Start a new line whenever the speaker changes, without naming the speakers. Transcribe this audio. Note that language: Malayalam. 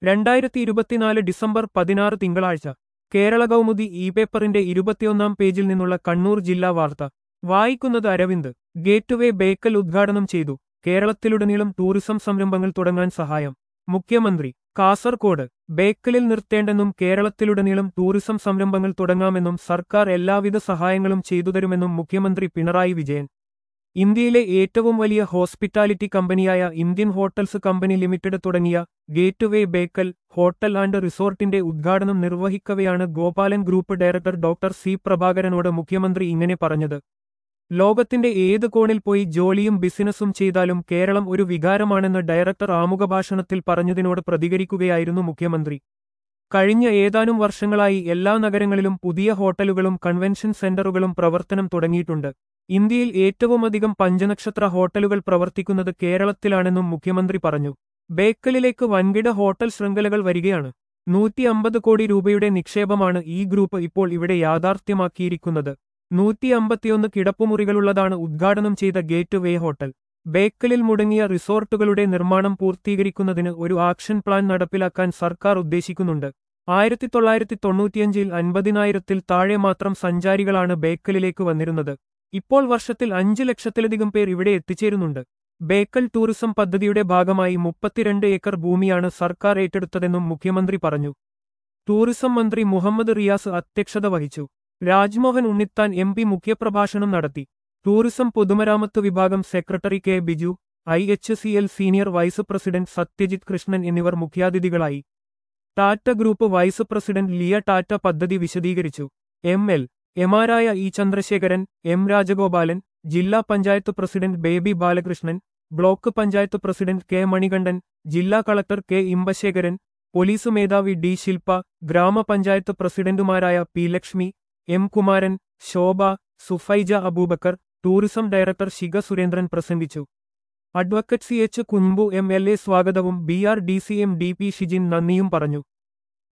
രണ്ടായിരത്തി ഇരുപത്തിനാല് ഡിസംബർ പതിനാറ് തിങ്കളാഴ്ച കേരള കൗമുദി ഇ പേപ്പറിന്റെ ഇരുപത്തിയൊന്നാം പേജിൽ നിന്നുള്ള കണ്ണൂർ ജില്ലാ വാർത്ത വായിക്കുന്നത് അരവിന്ദ് ഗേറ്റ്വേ ബേക്കൽ ഉദ്ഘാടനം ചെയ്തു കേരളത്തിലുടനീളം ടൂറിസം സംരംഭങ്ങൾ തുടങ്ങാൻ സഹായം മുഖ്യമന്ത്രി കാസർകോട് ബേക്കലിൽ നിർത്തേണ്ടെന്നും കേരളത്തിലുടനീളം ടൂറിസം സംരംഭങ്ങൾ തുടങ്ങാമെന്നും സർക്കാർ എല്ലാവിധ സഹായങ്ങളും ചെയ്തുതരുമെന്നും മുഖ്യമന്ത്രി പിണറായി വിജയൻ ഇന്ത്യയിലെ ഏറ്റവും വലിയ ഹോസ്പിറ്റാലിറ്റി കമ്പനിയായ ഇന്ത്യൻ ഹോട്ടൽസ് കമ്പനി ലിമിറ്റഡ് തുടങ്ങിയ ഗേറ്റ്വേ ബേക്കൽ ഹോട്ടൽ ആൻഡ് റിസോർട്ടിന്റെ ഉദ്ഘാടനം നിർവഹിക്കവെയാണ് Gopalan group director doctor C പ്രഭാകരനോട് മുഖ്യമന്ത്രി ഇങ്ങനെ പറഞ്ഞത് ലോകത്തിന്റെ ഏത് കോണിൽ പോയി ജോലിയും ബിസിനസ്സും ചെയ്താലും കേരളം ഒരു വികാരമാണെന്ന് ഡയറക്ടർ ആമുഖഭാഷണത്തിൽ പറഞ്ഞതിനോട് പ്രതികരിക്കുകയായിരുന്നു മുഖ്യമന്ത്രി കഴിഞ്ഞ ഏതാനും വർഷങ്ങളായി എല്ലാ നഗരങ്ങളിലും പുതിയ ഹോട്ടലുകളും കൺവെൻഷൻ സെന്ററുകളും പ്രവർത്തനം തുടങ്ങിയിട്ടുണ്ട് ഇന്ത്യയിൽ ഏറ്റവുമധികം പഞ്ചനക്ഷത്ര ഹോട്ടലുകൾ പ്രവർത്തിക്കുന്നത് കേരളത്തിലാണെന്നും മുഖ്യമന്ത്രി പറഞ്ഞു ബേക്കലിലേക്ക് വൻകിട ഹോട്ടൽ ശൃംഖലകൾ വരികയാണ് നൂറ്റി അമ്പത് കോടി രൂപയുടെ നിക്ഷേപമാണ് ഈ ഗ്രൂപ്പ് ഇപ്പോൾ ഇവിടെ യാഥാർത്ഥ്യമാക്കിയിരിക്കുന്നത് നൂറ്റി അമ്പത്തിയൊന്ന് കിടപ്പുമുറികളുള്ളതാണ് ഉദ്ഘാടനം ചെയ്ത ഗേറ്റ് വേ ഹോട്ടൽ ബേക്കലിൽ മുടങ്ങിയ റിസോർട്ടുകളുടെ നിർമ്മാണം പൂർത്തീകരിക്കുന്നതിന് ഒരു ആക്ഷൻ പ്ലാൻ നടപ്പിലാക്കാൻ സർക്കാർ ഉദ്ദേശിക്കുന്നുണ്ട് ആയിരത്തി തൊള്ളായിരത്തി തൊണ്ണൂറ്റിയഞ്ചിൽ അൻപതിനായിരത്തിൽ താഴെ മാത്രം സഞ്ചാരികളാണ് ബേക്കലിലേക്ക് വന്നിരുന്നത് ഇപ്പോൾ വർഷത്തിൽ അഞ്ച് ലക്ഷത്തിലധികം പേർ ഇവിടെ എത്തിച്ചേരുന്നുണ്ട് ബേക്കൽ ടൂറിസം പദ്ധതിയുടെ ഭാഗമായി മുപ്പത്തിരണ്ട് ഏക്കർ ഭൂമിയാണ് സർക്കാർ ഏറ്റെടുത്തതെന്നും മുഖ്യമന്ത്രി പറഞ്ഞു ടൂറിസം മന്ത്രി മുഹമ്മദ് റിയാസ് അധ്യക്ഷത വഹിച്ചു രാജ്മോഹൻ ഉണ്ണിത്താൻ എം പി മുഖ്യപ്രഭാഷണം നടത്തി ടൂറിസം പൊതുമരാമത്ത് വിഭാഗം secretary K Biju I H C L senior vice president Satyajit Krishnan എന്നിവർ മുഖ്യാതിഥികളായി Tata group vice president Liya Tata പദ്ധതി വിശദീകരിച്ചു എം എൽ എമാരായ ഇ ചന്ദ്രശേഖരൻ എം രാജഗോപാലൻ ജില്ലാ panchayat president Baby Balakrishnan block panchayat president K Manikandan ജില്ലാ കളക്ടർ കെ ഇമ്പശേഖരൻ പോലീസ് മേധാവി ഡി ശില്പ ഗ്രാമപഞ്ചായത്ത് പ്രസിഡന്റുമാരായ P Lakshmi M Kumaran Shobha Sufaija Abubakar tourism director Shikha Surendran പ്രസംഗിച്ചു advocate C H Kunhambu M L A സ്വാഗതവും B R D C M D P Shijin നന്ദിയും പറഞ്ഞു